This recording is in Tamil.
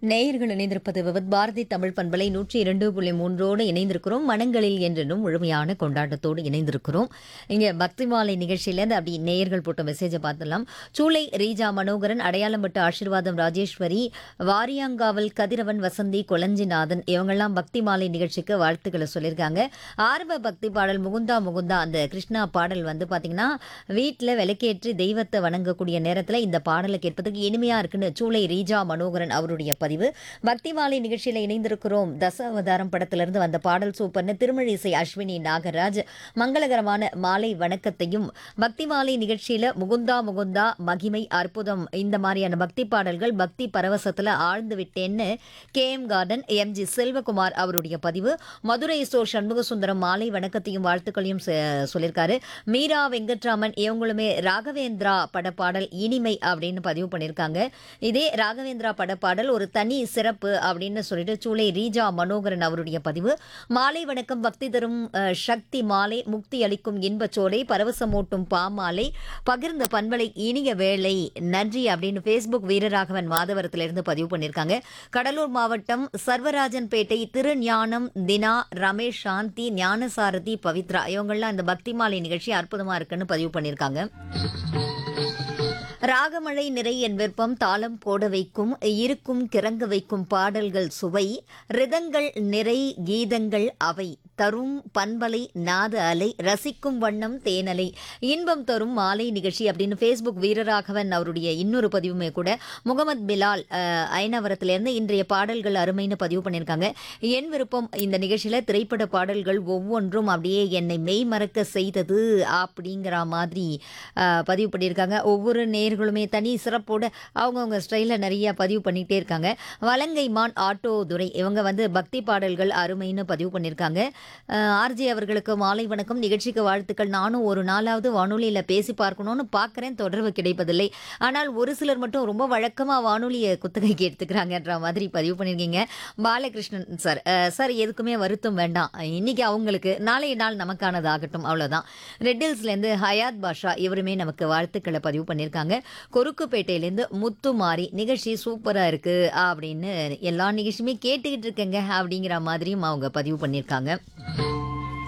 நேயர்கள் இணைந்திருப்பது விவத் பாரதி தமிழ் பண்பலை நூற்றி இரண்டு புள்ளி மூன்றோடு இணைந்திருக்கிறோம் மனங்களில் என்றென்றும் முழுமையான கொண்டாட்டத்தோடு இணைந்திருக்கிறோம் இங்க பக்தி மாலை நிகழ்ச்சியிலேருந்து அப்படி நேயர்கள் போட்ட மெசேஜை பார்த்துடலாம் சூளை ரீஜா மனோகரன் அடையாளம்பட்டு ஆசீர்வாதம் ராஜேஸ்வரி வாரியாங்காவல் கதிரவன் வசந்தி கொளஞ்சிநாதன் இவங்கெல்லாம் பக்தி மாலை நிகழ்ச்சிக்கு வாழ்த்துக்களை சொல்லியிருக்காங்க ஆரம்ப பக்தி பாடல் முகுந்தா முகுந்தா அந்த கிருஷ்ணா பாடல் வந்து பார்த்தீங்கன்னா வீட்டில் விளக்கேற்றி தெய்வத்தை வணங்கக்கூடிய நேரத்தில் இந்த பாடலை கேட்பதற்கு இனிமையாக இருக்குன்னு சூளை ரீஜா மனோகரன் அவருடைய பதிவு பக்தி மாலை நிகழ்ச்சியில் இணைந்திருக்கிறோம் தசாவதாரம் படத்திலிருந்து வந்த பாடல் சூப்பர்னு திருமழிசை அஸ்வினி நாகராஜ் மங்களகரமான மாலை வணக்கத்தையும் பக்தி மாலை நிகழ்ச்சியில முகுந்தா முகுந்தா மகிமை அற்புதம் இந்த மாதிரியான பக்தி பாடல்கள் பக்தி பரவசத்துல ஆழ்ந்து விட்டேன்னு K M garden M G Selvakumar அவருடைய பதிவு மதுரை சோ சண்முக சுந்தரம் மாலை வணக்கத்தையும் வாழ்த்துக்களையும் செ- சொல்லியிருக்காரு மீரா வெங்கட்ராமன் இவங்களுமே ராகவேந்திரா பட பாடல் இனிமை அப்படின்னு பதிவு பண்ணியிருக்காங்க இதே ராகவேந்திரா பட பாடல் ஒரு தனி சிறப்பு அப்படின்னு சொல்லிட்டு சூளை ரீஜா மனோகரன் அவருடைய பதிவு மாலை வணக்கம் பக்தி தரும் அஹ், சக்தி மாலை முக்தி அளிக்கும் இன்பச்சோலை பரவசமூட்டும் பாமாலை பகிர்ந்த பண்பலை இனிய வேளை நன்றி அப்படின்னு ஃபேஸ்புக் வீரராகவன் மாதவரத்திலிருந்து பதிவு பண்ணியிருக்காங்க கடலூர் மாவட்டம் சர்வராஜன்பேட்டை திருஞானம் தினா ரமேஷ் சாந்தி ஞானசாரதி பவித்ரா இவங்கெல்லாம் இந்த பக்தி மாலை நிகழ்ச்சி அற்புதமா இருக்குன்னு பதிவு பண்ணியிருக்காங்க ராகமழை நிறை என் விருப்பம் தாளம் போட வைக்கும் இருக்கும் கிறங்க வைக்கும் பாடல்கள் சுவை ரிதங்கள் நிறை கீதங்கள் அவை தரும் பண்பலை நாத அலை ரசிக்கும் வண்ணம் தேனலை இன்பம் தரும் மாலை நிகழ்ச்சி அப்படின்னு ஃபேஸ்புக் வீரராகவன் அவருடைய இன்னொரு பதிவுமே கூட முகமது பிலால் அஹ், அயனாவரத்திலிருந்து இன்றைய பாடல்கள் அருமைன்னு பதிவு பண்ணியிருக்காங்க என் விருப்பம் இந்த நிகழ்ச்சியில் திரைப்பட பாடல்கள் ஒவ்வொன்றும் அப்படியே என்னை மெய் மறக்க செய்தது அப்படிங்கிற மாதிரி அஹ், பதிவு பண்ணியிருக்காங்க ஒவ்வொரு நேர்களுமே தனி சிறப்போட அவங்கவுங்க ஸ்டைலில் நிறைய பதிவு பண்ணிகிட்டே இருக்காங்க வலங்கை மான் ஆட்டோ துரை இவங்க வந்து பக்தி பாடல்கள் அருமைன்னு பதிவு பண்ணியிருக்காங்க ஆர்ஜி அவர்களுக்கு மாலை வணக்கம் நிகழ்ச்சிக்கு வாழ்த்துக்கள் நானும் ஒரு நாளாவது வானொலியில் பேசி பார்க்கணும்னு பார்க்குறேன் தொடர்பு கிடைப்பதில்லை ஆனால் ஒரு சிலர் மட்டும் ரொம்ப வழக்கமாக வானொலியை குத்தகைக்கு எடுத்துக்கிறாங்கன்ற மாதிரி பதிவு பண்ணியிருக்கீங்க பாலகிருஷ்ணன் சார் அஹ், சார் எதுக்குமே வருத்தம் வேண்டாம் இன்னைக்கு அவங்களுக்கு நாளைய நாள் நமக்கானதாகட்டும் அவ்வளோதான் ரெட்டில்ஸ்லேருந்து ஹயாத் பாஷா இவருமே நமக்கு வாழ்த்துக்களை பதிவு பண்ணியிருக்காங்க கொருக்குப்பேட்டையிலேருந்து முத்துமாரி நிகழ்ச்சி சூப்பராக இருக்கு அப்படின்னு எல்லா நிகழ்ச்சியுமே கேட்டுக்கிட்டு இருக்கேங்க அப்படிங்கிற மாதிரியும் அவங்க பதிவு பண்ணியிருக்காங்க